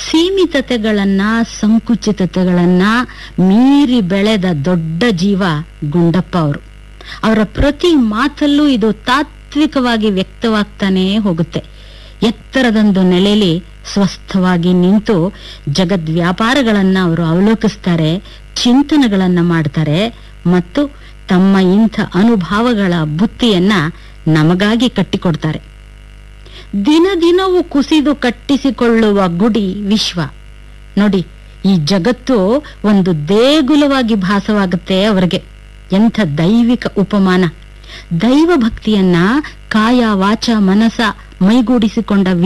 ಸೀಮಿತತೆಗಳನ್ನ ಸಂಕುಚಿತತೆಗಳನ್ನ ಮೀರಿ ಬೆಳೆದ ದೊಡ್ಡ ಜೀವ ಗುಂಡಪ್ಪ ಅವರು ಅವರ ಪ್ರತಿ ಮಾತಲ್ಲೂ ಇದು ತಾತ್ವಿಕವಾಗಿ ವ್ಯಕ್ತವಾಗ್ತಾನೇ ಹೋಗುತ್ತೆ ಎತ್ತರದೊಂದು ನೆಲೆಯಲ್ಲಿ ಸ್ವಸ್ಥವಾಗಿ ನಿಂತು ಜಗದ್ ವ್ಯಾಪಾರಗಳನ್ನ ಅವರು ಅವಲೋಕಿಸ್ತಾರೆ ಚಿಂತನೆಗಳನ್ನ ಮಾಡ್ತಾರೆ ಮತ್ತು ತಮ್ಮ ಇಂಥ ಅನುಭವಗಳ ಬುತ್ತಿಯನ್ನ ನಮಗಾಗಿ ಕಟ್ಟಿಕೊಡ್ತಾರೆ ದಿನ ದಿನವೂ ಕುಸಿದು ಕಟ್ಟಿಸಿಕೊಳ್ಳುವ ಗುಡಿ ವಿಶ್ವ ನೋಡಿ ಈ ಜಗತ್ತು ಒಂದು ದೇಗುಲವಾಗಿ ಭಾಸವಾಗುತ್ತೆ ಅವರಿಗೆ ಎಂಥ ದೈವಿಕ ಉಪಮಾನ ದೈವ ಭಕ್ತಿಯನ್ನ ಕಾಯ ವಾಚ ಮನಸ ಮೈಗೂಡಿಸಿಕೊಂಡ